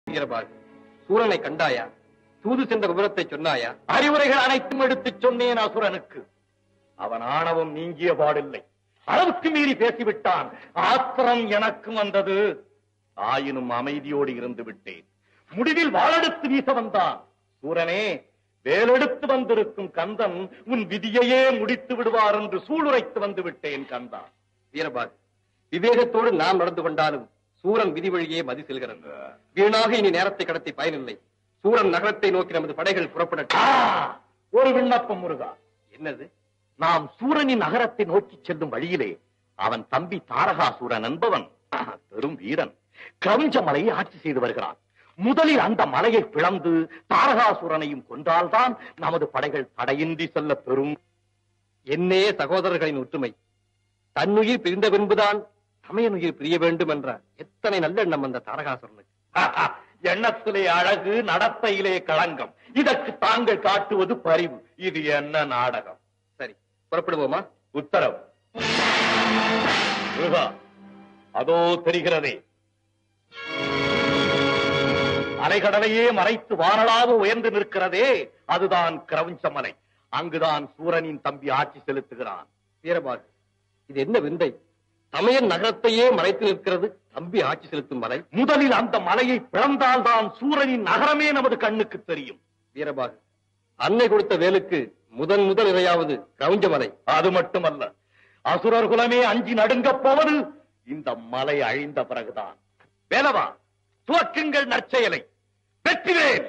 வீரபாகு சூரனை கண்டாயா தூது சென்ற விவரத்தை சொன்னாயா அறிவுரைகள் அனைத்தும் எடுத்துச் சொன்னேன் அசுரனுக்கு அவன் ஆணவம் நீங்கிய பாடில்லை அளவுக்கு மீறி பேசிவிட்டான் ஆத்திரம் எனக்கு வந்தது ஆயினும் அமைதியோடு இருந்து விட்டேன் முடிவில் வாளெடுத்து வீச வந்தான் சூரனே வேலெடுத்து வந்திருக்கும் கந்தன் உன் விதியையே முடித்து விடுவார் என்று சூளுரைத்து வந்து விட்டேன் கந்தா வீரபாகு விவேகத்தோடு நாம் நடந்து கொண்டாலும் சூரன் விதி வழியே மதி செல்கிறது வீணாக இனி நேரத்தை கடத்தி பயனில்லை சூரன் நகரத்தை நோக்கி நமது படைகள் புறப்படட்டும் ஆ, ஒரு விண்ணப்பம் முருகா என்னது நாம் சூரனின் நகரத்தை நோக்கி செல்லும் வழியிலே அவன் தம்பி தாரகாசூரன் என்பவன் பெரும் வீரன் கிரௌஞ்ச மலையை ஆட்சி செய்து வருகிறான் முதலில் அந்த மலையை பிளந்து தாரகாசுரனையும் கொன்றால்தான் நமது படைகள் தடையின்றி செல்ல பெறும் என்னே சகோதரர்களின் ஒற்றுமை தன்னுயிர் பிரிந்த பின்புதான் தமையனுயிர் பிரிய வேண்டும் என்ற எத்தனை நல்லெண்ணம் அந்த தாரகாசுரனுக்கு எண்ணத்திலே அழகு நடத்தையிலே களங்கம் இதற்கு தாங்கள் காட்டுவது பரிவு இது என்ன நாடகம் சரி புறப்படுவோமா உத்தரவு முருகா அதோ தெரிகிறதே அலைகடலையே மறைத்து வானளாக உயர்ந்து நிற்கிறதே அதுதான் கிரவுஞ்ச மலை அங்குதான் சூரனின் தம்பி ஆட்சி செலுத்துகிறான் வீரபாகு இது என்ன விந்தை தமையன் நகரத்தையே மறைத்து நிற்கிறது தம்பி ஆட்சி செலுத்தும் மலை முதலில் அந்த மலையை பிளந்தால்தான் சூரனின் நகரமே நமது கண்ணுக்கு தெரியும் வீரபாகு அன்னை கொடுத்த வேலுக்கு முதன் முதல் இரையாவது கிரௌஞ்ச மலை அது மட்டுமல்ல அசுரர் குலமே அஞ்சி நடுங்கப் போவது இந்த மலை அழிந்த பிறகுதான் வேலவா துவக்குங்கள் நற்செயலை வெற்றிவேல்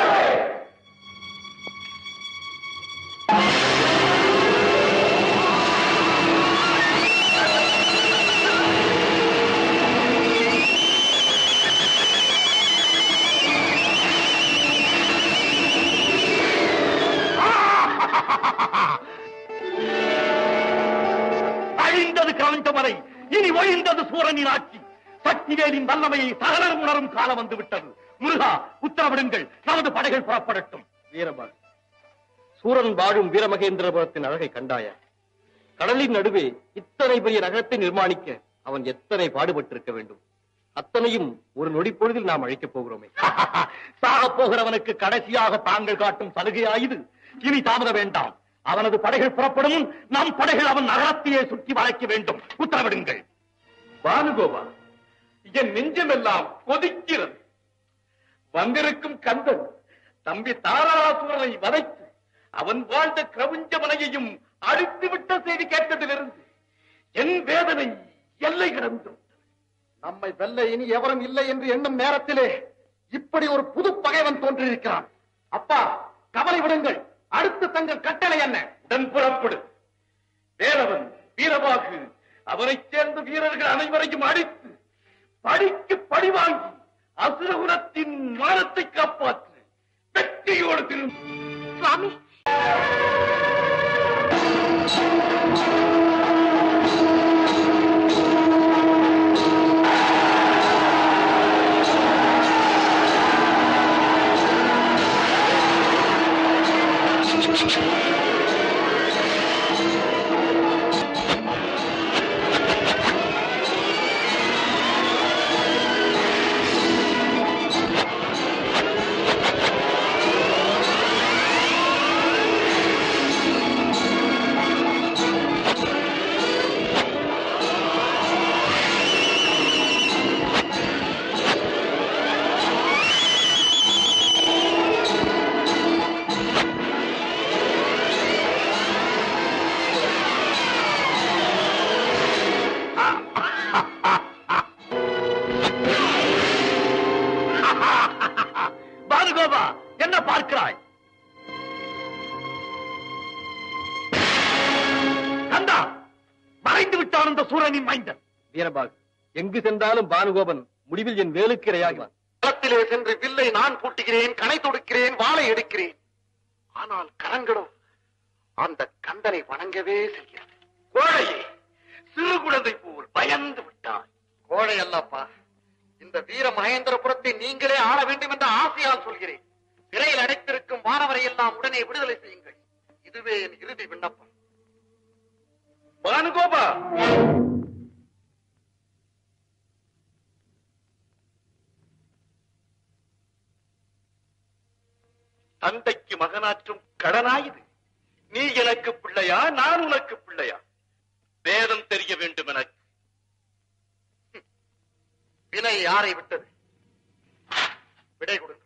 அழிந்தது கவனித்த மலை இனி ஒழிந்தது சூரனின் ஆட்சி சக்திவேலின் வல்லமையை சகலரும் உணரும் காலம் வந்து விட்டது முருகா உத்தரவிடுங்கள் நமது படைகள் புறப்படட்டும் வீரபாகு சூரன் வாழும் வீரமகேந்திரபுரத்தின் அழகை கண்டாயா கடலின் நடுவே இத்தனை பெரிய நகரத்தை நிர்மாணிக்க அவன் எத்தனை பாடுபட்டிருக்க வேண்டும் அத்தனையும் ஒரு நொடி பொழுதில் நாம் அழைக்கப் போகிறோமே சாகப் போகிறவனுக்கு கடைசியாக தாங்கள் காட்டும் சலுகையாயுது இனி தாமத வேண்டாம் அவனது படைகள் புறப்படும் முன் நம் படைகள் அவன் நகரத்தையே சுற்றி வளைக்க வேண்டும் உத்தரவிடுங்கள் பானுகோபா என் நெஞ்சமெல்லாம் கொதிக்கிறது வந்திருக்கும் கந்தன் தம்பி தாராசுரனை வதைத்து அவன் வாழ்ந்த கிரவுஞ்ச மலையையும் அழித்து விட்ட செய்தி கேட்டதிலிருந்து என் வேதனை எல்லை கடந்தோம் நம்மை வெல்ல இனி எவரும் இல்லை என்று எண்ணும் நேரத்திலே இப்படி ஒரு புது பகைவன் தோன்றியிருக்கிறான் அப்பா கவலை விடுங்கள் அடுத்து தங்கள் கட்டளை என்ன உடன் புறப்படு வேலவன் வீரபாகு அவரைச் சேர்ந்த வீரர்கள் அனைவரையும் அடித்து படிக்கு படி வாங்கி அசுரகுலத்தின் மானத்தை காப்பாற்று வெற்றியோடு திரும்ப சுவாமி பானுகோபா என்ன பார்க்கிறாய் கந்தா மறைந்து விட்டான் அந்த சூரனின் மைந்தன் வீரபாகு எங்கு சென்றாலும் பானுகோபன் முடிவில் என் வேலுக்கு இரையாகுவான் களத்திலே சென்று வில்லை நான் பூட்டுகிறேன் கணை தொடுக்கிறேன் வாளை எடுக்கிறேன் ஆனால் கரங்களும் அந்த கந்தனை வணங்கவே செய்கிறது கோழையே சிறு குழந்தை போல் பயந்து விட்டாய் கோழை அல்லப்பா இந்த வீர மகேந்திரபுரத்தை நீங்களே ஆள வேண்டும் என்ற ஆசையால் சொல்கிறேன் சிறையில் அடைத்திருக்கும் மாணவரை எல்லாம் உடனே விடுதலை செய்யுங்கள் இதுவே என் இறுதி விண்ணப்பம் பானுகோபா தந்தைக்கு மகனாற்றும் கடனாயுது நீ எனக்கு பிள்ளையா நான் உனக்கு பிள்ளையா வேதம் தெரிய வேண்டும் எனக்கு ஹம். வினை யாரை விட்டது விடை கொடுங்கள்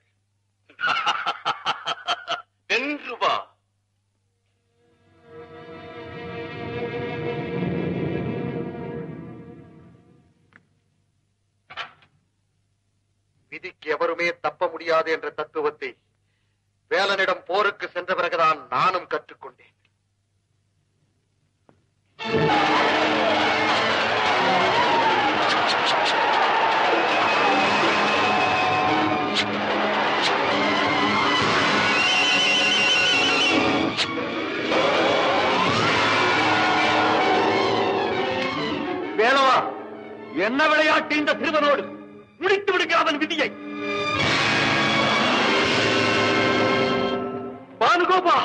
வென்று வா விதிக்கு எவருமே தப்ப முடியாது என்ற தத்துவத்தை வேலனிடம் போருக்கு சென்ற பிறகுதான் நானும் கற்றுக்கொண்டேன் வேளவா என்ன விளையாட்டு இந்த சிறுவனோடு முடித்து விடுங்க அவன் விதியை பானுகோபா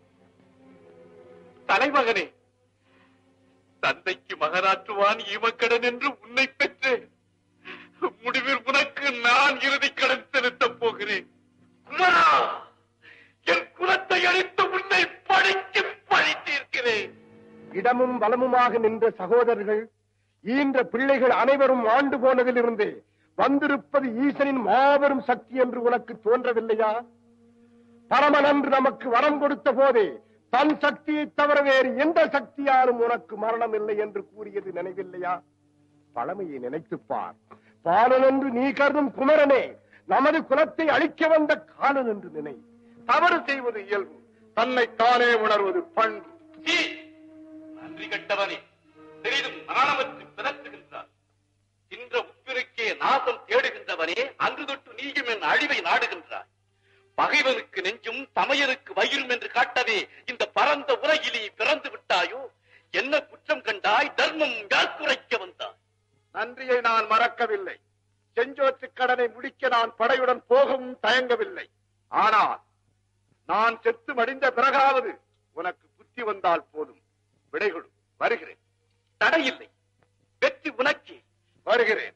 தலைமகனே தந்தைக்கு மகனாற்றுவான் ஈமக்கடன் என்று உன்னை பெற்றேன் முடிவில் உனக்கு நான் இறுதி கடன் செலுத்தப் போகிறேன் குமரா என் குலத்தை அழித்து உன்னை பழிக்கு பழி தீர்க்கிறேன் இடமும் வலமுமாக நின்ற சகோதரர்கள் ஈன்ற பிள்ளைகள் அனைவரும் ஆண்டு போனதிலிருந்து வந்திருப்பது ஈசனின் மாபெரும் சக்தி என்று உனக்கு தோன்றவில்லையா பரமனன்று நமக்கு வரம் கொடுத்த போதே தன் சக்தியை தவிர வேறு எந்த சக்தியாலும் உனக்கு மரணம் இல்லை என்று கூறியது நினைவில்லையா பழமையை நினைத்துப் பார் பாலன் என்று நீ கருதும் குமரனே நமது குலத்தை அழிக்க வந்த காலன் என்று நினை தவறு செய்வது இயல்பு தன்னை தானே உணர்வது பண்பு சீ! நன்றி கட்டவனே சிறிதும் நாணமற்று பிறக்குகின்றார் இன்ற உப்பிருக்கே நாசம் தேடுகின்றவனே அன்று தொட்டு நீயும் என் அழிவை நாடுகின்றாய் பகைவனுக்கு நெஞ்சும் தமையனுக்கு வயிறும் என்று காட்டவே இந்த பரந்த உலகிலே பிறந்து விட்டாயோ என்ன குற்றம் கண்டாய் தர்மம் யார் குறைக்க வந்தாய் நன்றியை நான் மறக்கவில்லை செஞ்சோற்று கடனை முடிக்க நான் படையுடன் போகவும் தயங்கவில்லை ஆனால் நான் செத்து மடிந்த பிறகாவது உனக்கு புத்தி வந்தால் போதும் விடைகொடு வருகிறேன் தடையில்லை வெற்றி உனக்கே வருகிறேன்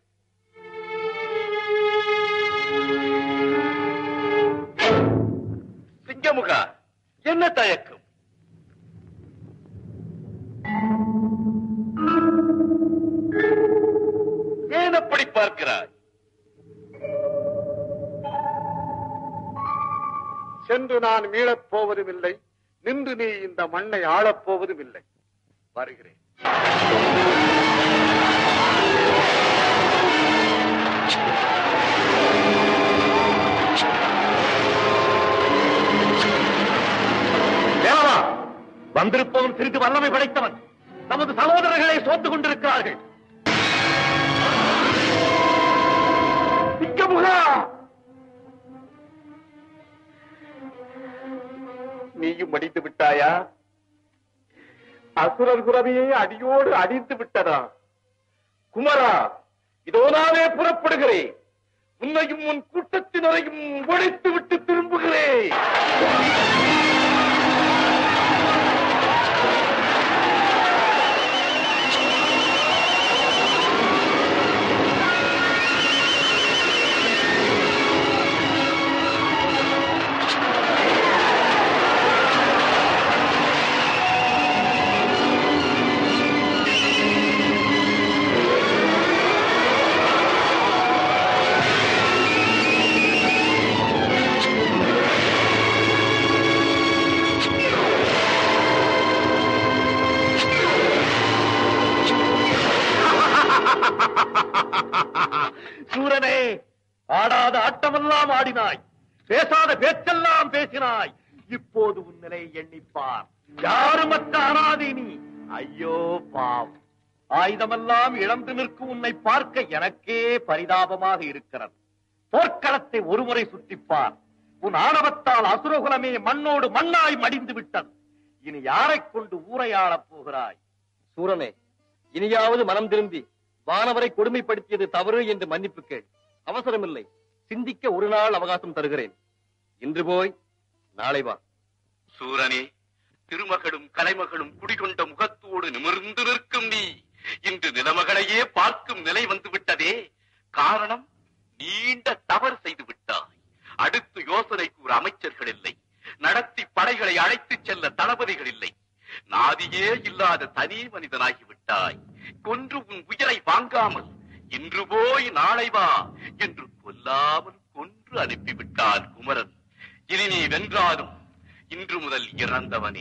சிங்கமுகா என்ன தயக்கம் ஏன் அப்படி பார்க்கிறாய் சென்று நான் மீளப் போவதும் இல்லை நின்று நீ இந்த மண்ணை ஆளப் போவதும் இல்லை வருகிறேன் வேளவா வந்திருப்பவன் சிறிது வல்லமை படைத்தவன் நமது சகோதரர்களை சோர்ந்து கொண்டிருக்கிறார்கள் சிங்கமுகா நீயும் மடித்து விட்டாயா அசுரர் குரவியை அடியோடு அடித்து விட்டதா குமரா இதோ நானே புறப்படுகிறேன் உன்னையும் உன் கூட்டத்தினரையும் ஒழித்து விட்டு திரும்புகிறேன் சூரனே ஆடாத ஆட்டமெல்லாம் ஆடினாய் பேசாத பேச்செல்லாம் பேசினாய் இப்போது உன் நிலையை எண்ணிப்பார் யாருமற்ற அனாதை நீ ஐயோ பாவம் ஆயுதமெல்லாம் இழந்து நிற்கும் உன்னை பார்க்க எனக்கே பரிதாபமாக இருக்கிறது போர்க்களத்தை ஒருமுறை சுற்றிப்பார் உன் ஆணவத்தால் அசுரகுலமே மண்ணோடு மண்ணாய் மடிந்து விட்டது இனி யாரைக் கொண்டு ஊரை ஆளப் போகிறாய் சூரனே இனியாவது மனம் திரும்பி வானவரை கொடுமைப்படுத்தியது தவறு என்று மன்னிப்பு கேள் அவசரமில்லை சிந்திக்க ஒரு நாள் அவகாசம் தருகிறேன் இன்று போய் நாளை வா சூரனே திருமகளும் கலைமகளும் குடிகொண்ட முகத்தோடு நிமிர்ந்து நிற்கும் நீ இன்று நிலமகளையே பார்க்கும் நிலை வந்து விட்டதே காரணம் நீண்ட தவறு செய்து விட்டாய் அடுத்து யோசனை கூற அமைச்சர்கள் இல்லை படைகளை அழைத்துச் செல்ல தளபதிகள் இல்லை நாதியே இல்லாத தனி மனிதனாகி விட்டாய் கொன்று உன் உயிரை வாங்காமல் இன்று போய் நாளை வா என்று கொல்லாமல் கொன்று அனுப்பிவிட்டான் குமரன் இனி நீ வென்றாலும் இன்று முதல் இறந்தவனே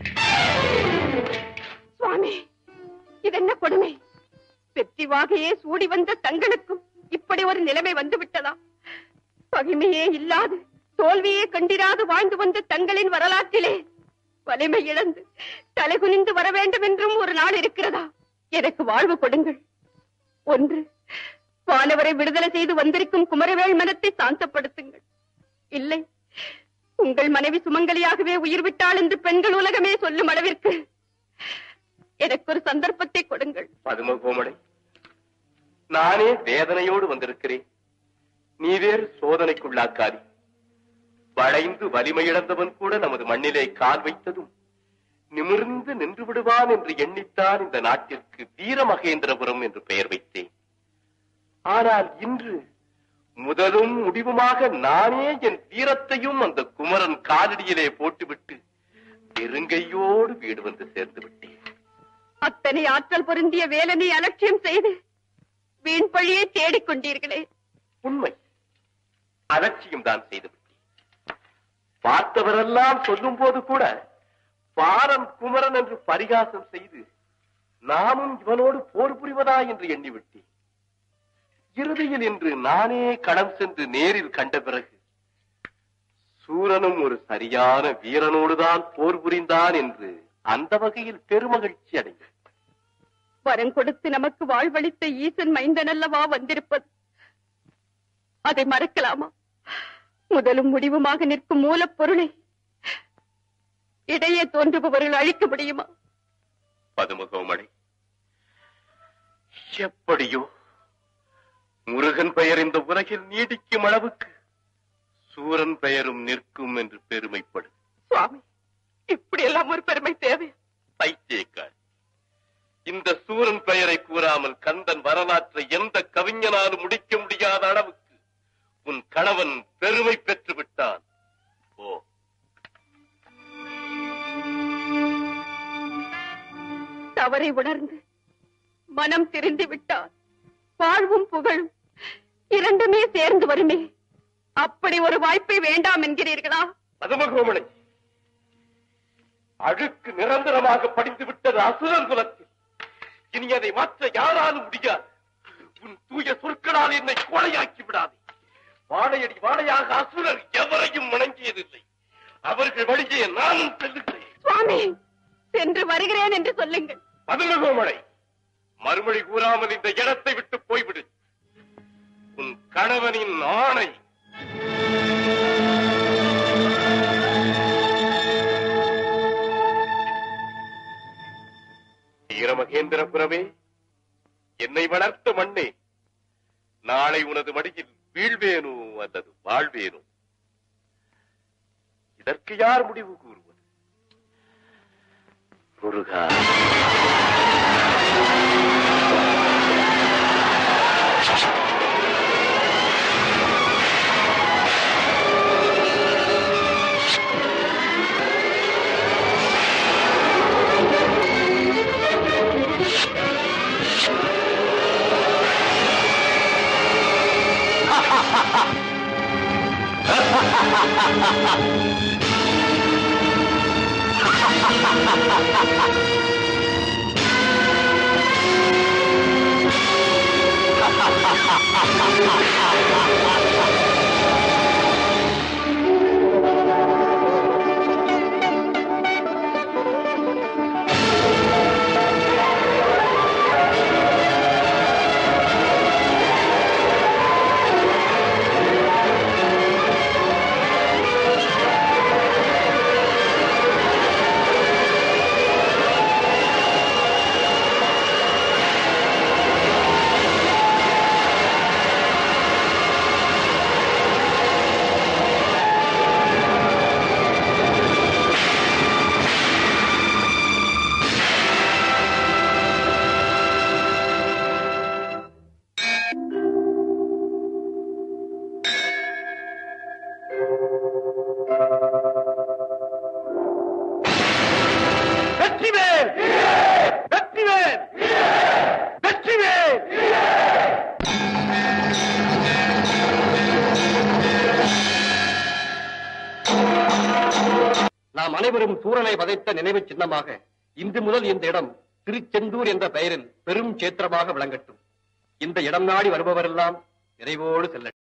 சுவாமி இதென்ன கொடுமை வெற்றி வாகையே சூடி வந்த தங்களுக்கும் இப்படி ஒரு நிலைமை வந்து விட்டதா பகைமையே இல்லாது தோல்வியே கண்டிராது வாழ்ந்து வந்த தங்களின் வரலாற்றிலே வலிமை இழந்து தலைகுனிந்து வர வேண்டும் என்றும் ஒரு நாள் இருக்கிறதா எனக்கு வாழ்வு கொடுங்கள் ஒன்று வானவரை விடுதலை செய்து வந்திருக்கும் குமரவேள் மனத்தை சாந்தப்படுத்துங்கள் இல்லை உங்கள் மனைவி சுமங்கலியாகவே உயிர் விட்டாள் என்று பெண்கள் உலகமே சொல்லும் அளவிற்கு எனக்கு ஒரு சந்தர்ப்பத்தை கொடுங்கள் பதுமகோமலை நானே வேதனையோடு வந்திருக்கிறேன் நீ வேறு சோதனைக்குள்ளாக்காதி வளைந்து வலிமையிழந்தவன் கூட நமது மண்ணிலே கால் வைத்ததும் நிமிர்ந்து நின்று விடுவான் என்று எண்ணித்தான் இந்த நாட்டிற்கு வீரமகேந்திரபுரம் என்று பெயர் வைத்தேன் ஆனால் இன்று முதலும் முடிவுமாக நானே என் வீரத்தையும் அந்த குமரன் காலடியிலே போட்டுவிட்டு பெருங்கையோடு வீடு வந்து சேர்ந்து விட்டேன் அத்தனை ஆற்றல் பொருந்திய வேலனை அலட்சியம் செய்து வீண் பழியை தேடிக் கொண்டீர்களே உண்மை அலட்சியம் தான் செய்து விட்டேன் பார்த்தவரெல்லாம் சொல்லும் போது கூட பாரன் குமரன் என்று பரிகாசம் செய்து நாமும் இவனோடு போர் புரிவதா என்று எண்ணிவிட்டேன் இறுதியில் இன்று நானே களம் சென்று நேரில் கண்ட பிறகு சூரனும் ஒரு சரியான வீரனோடுதான் போர் புரிந்தான் என்று அந்த வகையில் பெருமகிழ்ச்சி அடைந்தேன் வரம் கொடுத்து நமக்கு வாழ்வளித்த ஈசன் மைந்தன் அல்லவா வந்திருப்பது அதை மறக்கலாமா முதலும் முடிவுமாக நிற்கும் மூலப்பொருளை இடையே தோன்றுபவர்கள் அழிக்க முடியுமா பதுமகோமணி எப்படியோ முருகன் பெயர் இந்த உலகில் நீடிக்கும் அளவுக்கு சூரன் பெயரும் நிற்கும் என்று பெருமைப்படு சுவாமி இப்படி எல்லாம் ஒரு பெருமை தேவை பைத்தியக்கார் இந்த சூரன் பெயரை கூறாமல் கந்தன் வரலாற்றை எந்த கவிஞனாலும் முடிக்க முடியாத அளவுக்கு உன் கணவன் பெருமை பெற்று விட்டான் ஓ தவறை உணர்ந்து மனம் திரிந்து விட்டார் வாழ்வும் புகழும் இரண்டுமே சேர்ந்து வருமே அப்படி ஒரு வாய்ப்பை வேண்டாம் என்கிறீர்களா பதுமகோமணி அழுக்கு நிரந்தரமாக படிந்து விட்டது அசுரன் குலத்தில் இனி அதை மாற்ற யாராலும் முடியாது உன் தூய சொற்களால் என்னை கொலையாக்கி விடாதே வாழையடி வாழையாக அசுரர் எவரையும் வணங்கியதில்லை அவர்கள் வழியே நானும் செல்லுகிறேன் சுவாமி சென்று வருகிறேன் என்று சொல்லுங்கள் பதுமகோமலை மறுமொழி கூறாமல் இந்த இடத்தை விட்டு போய்விடு உன் கணவனின் ஆணை வீரமகேந்திரபுரமே என்னை வளர்த்த மண்ணே நாளை உனது மடியில் வீழ்வேனோ அல்லது வாழ்வேனோ இதற்கு யார் முடிவு கூறுவது முருகா வெற்றிவேல் வெற்றிவேல் வெற்றிவேல் நாம் அனைவரும் சூரனை வதைத்த நினைவு சின்னமாக இன்று முதல் இந்த இடம் திருச்செந்தூர் என்ற பெயரில் பெரும் சேத்திரமாக விளங்கட்டும் இந்த இடம் நாடி வருபவரெல்லாம் நிறைவோடு செல்லட்டும்